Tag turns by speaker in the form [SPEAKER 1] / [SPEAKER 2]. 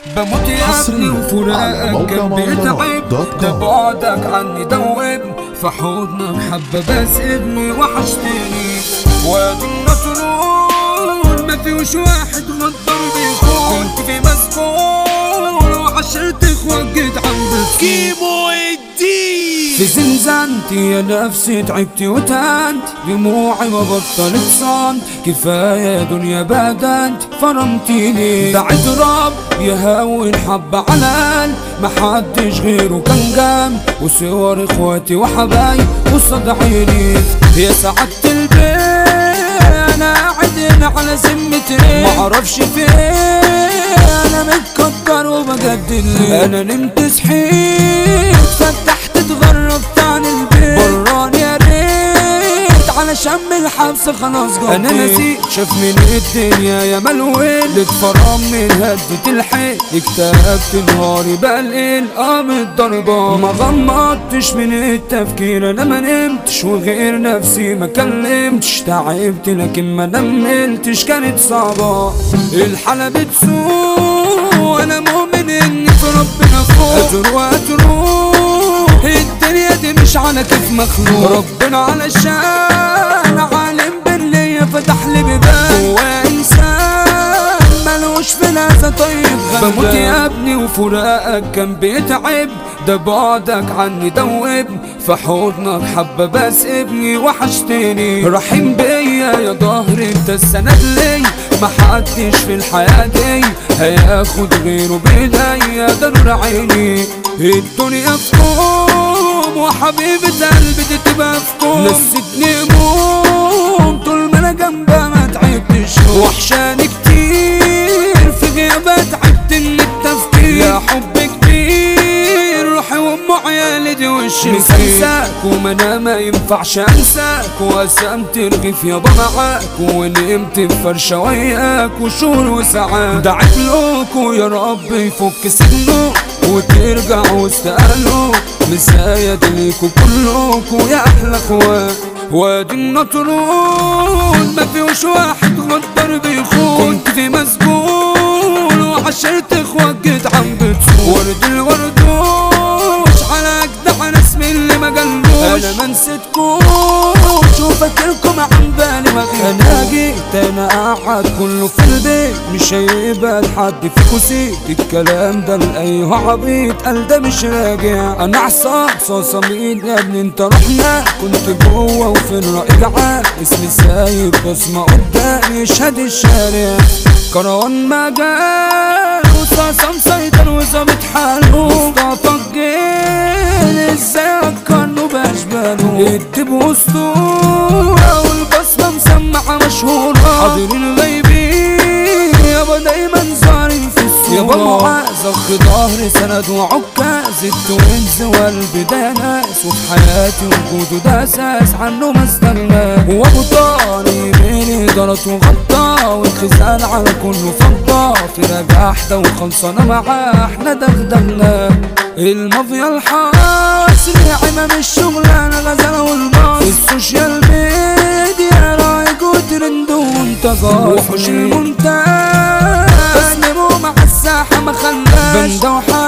[SPEAKER 1] بموت يا ابني
[SPEAKER 2] حصرياً على
[SPEAKER 1] وفراقك
[SPEAKER 2] موقع
[SPEAKER 1] كان
[SPEAKER 2] مهرجانات
[SPEAKER 1] بيتعب
[SPEAKER 2] دوت
[SPEAKER 1] ده
[SPEAKER 2] كوم.
[SPEAKER 1] بعدك عني دوب في حضنك حبة بس ابني وحشتني وادي النطرون ما فيهوش واحد غدر بيخون كنت في مسكون وعشرة اخوات جيت عند
[SPEAKER 3] كيمو الدين
[SPEAKER 1] في زنزانتي يا نفسي تعبتي وتهنت دموعي ما بطلت صمت كفاية يا دنيا بدنت فرمتيني دعيت رب يهون حبة على قلب ما حدش غيره كان جنب وصور اخواتي وحبايب قصاد عيني يا سعادة البيت انا قاعد هنا على ذمتي معرفش فين انا متكدر وبجدد ليه انا نمت صحيت فتحت اتغربت عن البيت براني يا ريت على شم الحبس خلاص جبت انا نسيت شاف من الدنيا يا ملوين اتفرم من هدة الحيل اكتئبت نهاري بقى الليل قام الضربة ما غمضتش من التفكير انا ما نمتش وغير نفسي ما كلمتش تعبت لكن ما نملتش كانت صعبة الحالة بتسوق انا مؤمن ان في ربنا فوق اتروح اتروح الدنيا دي مش على كيف مخلوق ربنا علشان عالم باللي فتح لي بيبان هو انسان ملوش في ناس طيب غلبان بموت يا ابني وفراقك كان بيتعب ده بعدك عني دوبني في حضنك حبة بس ابني وحشتني رحيم بيا يا ظهري انت السند لي ما حدش في الحياة دي هياخد غيره بايديا ده نور عيني الدنيا في كوم وحبيبة قلبي دي تبقى في كوم نسيتني هموم طول ما انا جنبها ما تعبتش وحشاني كتير في غيابها تعبت من التفكير يا حب كبير روحي وام عيالي دي وش مسلساك وما انا ما ينفعش انساك وقسمت رغيف يابا معاك ونمت في فرشه وياك وشهور وساعات دعيت لكم يا رب يفك سجنه وترجع واستقالوا مسايد ليكوا كلكوا يا احلى اخوات وادي النطرون ما فيهوش واحد غدر بيخون كنت في مسجون وعشرت اخوات جيت عم بتسوق ورد الوردوش على اجدع ناس من اللي ما جلوش انا ما نسيتكوش وفاكركم عن بالي ما انا جيت انا قاعد كله في البيت مش هيبقى حد فيكو سيت الكلام ده لاي عبيط قال ده مش راجع انا عصام صاصة مين يا ابني انت رحنا كنت جوه وفي الرأي جعان اسمي سايب بصمة قدامي يشهد الشارع كروان مجال وصاصة مسيطر وظابط حاله مصطفى الجيل ازاي اكرنه باشباله الدب اسطورة والبصمة مسمعة مشهورة حاضرين غايبين يابا دايما ظاهرين في الصورة يابا معاذ اخ ظهري سند وعكاز التوينز والبداية ناس وفي حياتي وجوده ده اساس عنه ما استغنى وابو طاري بين ادارة وغطى والخزان على كله فضة في رجاحته وخلصانة معاه احنا دغدغنا المافيا الحاس نعمة مش شغلانة غزالة والماس السوشيال ميديا رايق وترند وانتظار وحوش المونتاج اسلموا مع الساحة ما خلاش بندة